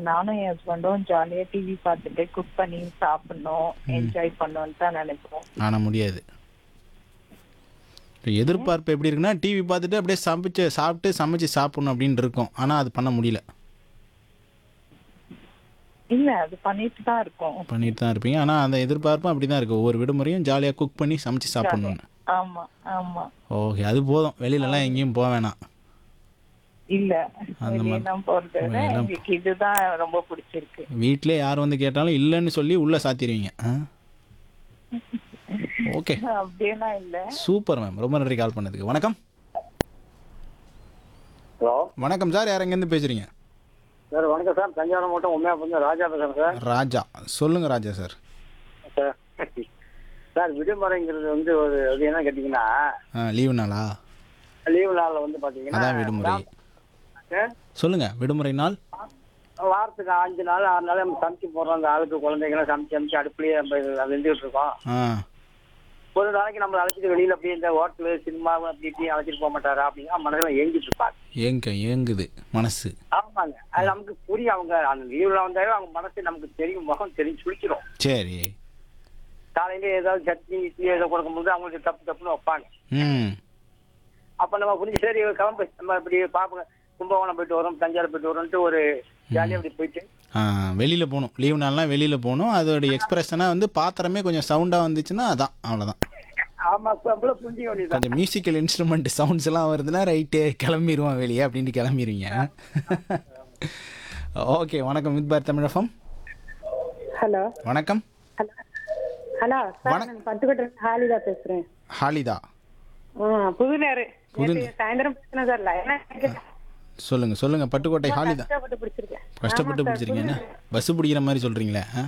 நானும் என் ஹஸ்பண்டும் ஜாலியா டிவி பார்த்துட்டு குக் பண்ணி சாப்பிடணும் என்ஜாய் பண்ணணும்னு தான் நினைப்போம் ஆனால் முடியாது இப்போ எதிர்பார்ப்பு எப்படி இருக்குன்னா டிவி பார்த்துட்டு அப்படியே சமைச்சு சாப்பிட்டு சமைச்சு சாப்பிடணும் அப்படின்னு இருக்கும் ஆனால் அது பண்ண முடியல இல்ல அது பண்ணிட்டு தான் இருக்கோம் பண்ணிட்டு தான் இருப்பீங்க ஆனால் அந்த எதிர்பார்ப்பும் அப்படி தான் இருக்குது ஒவ்வொரு விடுமுறையும் ஜாலியாக குக் பண்ணி சமைச்சு சாப்பிடணும்னு ஆமா ஆமா ஓகே அது போதும் வெளியிலலாம் எங்கேயும் போக வேணாம் இல்ல அந்த மாதிரி. வெளியெல்லாம் போறது விட வெளியெல்லாம் எங்களுக்கு இதுதான் ரொம்ப பிடிச்சிருக்கு வீட்டிலே யார் வந்து கேட்டாலும் இல்லைன்னு சொல்லி உள்ளே சாத்திடுவீங்க ஆ ஓகே அப்படியெல்லாம் இல்ல சூப்பர் மேம் ரொம்ப நன்றி கால் பண்ணதுக்கு வணக்கம் ஹலோ வணக்கம் சார் யார் எங்கேருந்து பேசுகிறீங்க சார் வணக்கம் சார் தஞ்சாவூர் மாவட்டம் உண்மையாக வந்து ராஜா பேசுகிறேன் சார் ராஜா சொல்லுங்கள் ராஜா சார் சார் சார் விடுமுறைங்கிறது வந்து ஒரு அது என்ன கேட்டிங்கன்னா ஆ லீவு நாளா லீவு நாளில் வந்து பார்த்தீங்கன்னா அதான் விடுமுறை சார், சொல்லுங்கள் விடுமுறை நாள் வாரத்துக்கு அஞ்சு நாள் ஆறு நாள் நம்ம சமைச்சு போடுறோம் அந்த ஆளுக்கு குழந்தைங்களாம் சமைச்சு சமைச்சு அடுப்புலேயே நம்ம அது வெந்துகிட்டு இருக்கோம் ஆ ஒரு நாளைக்கு நம்மளை அழைச்சிட்டு வெளியில் அப்படியே இந்த ஹோட்டலு சினிமா அப்படி இப்படி அழைச்சிட்டு போக மாட்டாரா அப்படிங்கிற மனதில் ஏங்கிட்டு இருப்பாங்க ஏங்க ஏங்குது மனசு ஆமாங்க அது நமக்கு புரியும் அவங்க அந்த லீவில் வந்தாவே அவங்க மனசு நமக்கு தெரியும் முகம் தெரியும் சுழிச்சிடும் சரி காலையில ஏதாவது சட்னி இட்லி ஏதோ கொடுக்கும்போது அவங்களுக்கு தப்பு தப்புன்னு வைப்பாங்க ம் அப்ப நம்ம புரிஞ்சு சரி கிளம்பு நம்ம இப்படி பாப்போம் கும்பகோணம் போயிட்டு வரோம் தஞ்சாவூர் போயிட்டு வரோம்ட்டு ஒரு ஜாலியாக அப்படி போயிட்டு ஆ வெளியில் போகணும் லீவு நாள்லாம் வெளியில் போகணும் அதோட எக்ஸ்பிரஷனாக வந்து பாத்திரமே கொஞ்சம் சவுண்டாக வந்துச்சுன்னா அதான் அவ்வளோதான் ஆமா அவ்வளோ புரிஞ்சிக்க வேண்டியதுதான் கொஞ்சம் மியூசிக்கல் இன்ஸ்ட்ருமெண்ட் சவுண்ட்ஸ் எல்லாம் வருதுன்னா ரைட்டு கிளம்பிடுவோம் வெளியே அப்படின்ட்டு கிளம்பிடுவீங்க ஓகே வணக்கம் வித் பார் தமிழகம் ஹலோ வணக்கம் ஹலோ ஹலோ சார் வணக்- நான் பட்டுக்கோட்டை ஹாலிதா பேசுறேன் ஹாலிதா ஆ புது நேரு புது நேத்து சாயந்தரம் பேசினேன் சார் லைனா சொல்லுங்க சொல்லுங்க பட்டுக்கோட்டை ஹாலிதா கஷ்டப்பட்டு பிடிச்சிருக்கேன் கஷ்டப்பட்டு பிடிச்சிருக்கீங்க என்ன பஸ் பிடிக்கிற மாதிரி சொல்றீங்களே ஆ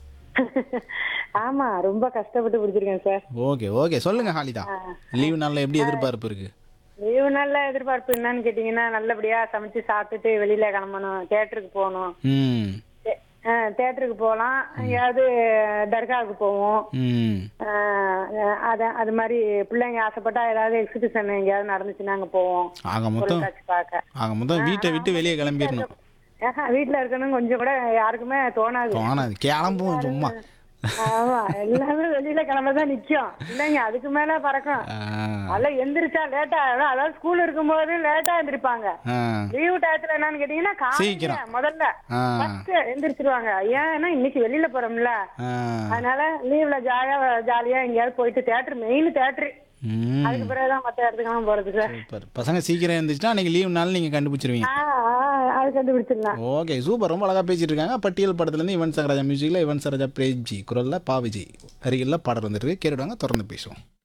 ஆமா ரொம்ப கஷ்டப்பட்டு பிடிச்சிருக்கேன் சார் ஓகே ஓகே சொல்லுங்க ஹாலிதா லீவு நாளில் எப்படி எதிர்பார்ப்பு இருக்கு லீவு நல்ல எதிர்பார்ப்பு என்னன்னு கேட்டீங்கன்னா நல்லபடியா சமைச்சு சாப்பிட்டுட்டு வெளியில கிளம்பணும் தேட்டருக்கு போகணும் ம் தே- ஆ, தேட்டருக்கு போகலாம் எங்கேயாவது தர்காவுக்கு போவோம் ம் ஆ, அத அது மாதிரி பிள்ளைங்க ஆசைப்பட்டா ஏதாவது எக்ஸிபிஷன் எங்கேயாவது நடந்துச்சுன்னா அங்க போவோம் ஆக மொத்தம் பொருட்காட்சி பார்க்க ஆக மொத்தம் வீட்டை விட்டு வெளியே கிளம்பிடணும் ஆஹா, வீட்ல இருக்கணும் கொஞ்சம் கூட யாருக்குமே தோணாது தோணாது கிளம்புவோம் சும்மா ஆமா எல்லாமே வெளியில கிளம்பதான் நிக்கும் இல்லைங்க அதுக்கு மேல பறக்கும் ஆ, அதெல்லாம் எந்திரிச்சா லேட்டா அதாவது ஸ்கூல் இருக்கும்போது லேட்டா எந்திரிப்பாங்க ஆ, லீவு டயத்துல என்னன்னு கேட்டீங்கன்னா காலையில சீக்கிரம். முதல்ல ஆ, ஃபர்ஸ்ட் எந்திரிச்சிருவாங்க ஏன்னா இன்னைக்கு வெளியில போறோம்ல ஆ. அதனால லீவ்ல ஜாலியா ஜாலியா எங்கேயாவது போயிட்டு தேட்டர் மெயின் தேட்டர் ம் அதுக்கு பிறகுதான் மத்த இடத்துக்கெல்லாம் போறது சார் சூப்பர் பசங்க சீக்கிரம் இருந்துச்சுன்னா அன்னைக்கு லீவ் நாள் நீங்கள் கண்டுபிடிச்சிருவீங்க ஆ, ஆ, அது கண்டுபிடிச்சிடலாம் ஓகே சூப்பர் ரொம்ப அழகாக பேசிட்டு இருக்காங்க பட்டியல் படத்துலேருந்து யுவன் சங்கராஜா மியூசிக்கில் யுவன் சரோஜா பிரேம்ஜி குரலில் பாவிஜி அருகில் பாடல் வந்துருக்கு கேட்டுடுவாங்க தொடர்ந்து பேசுவோம்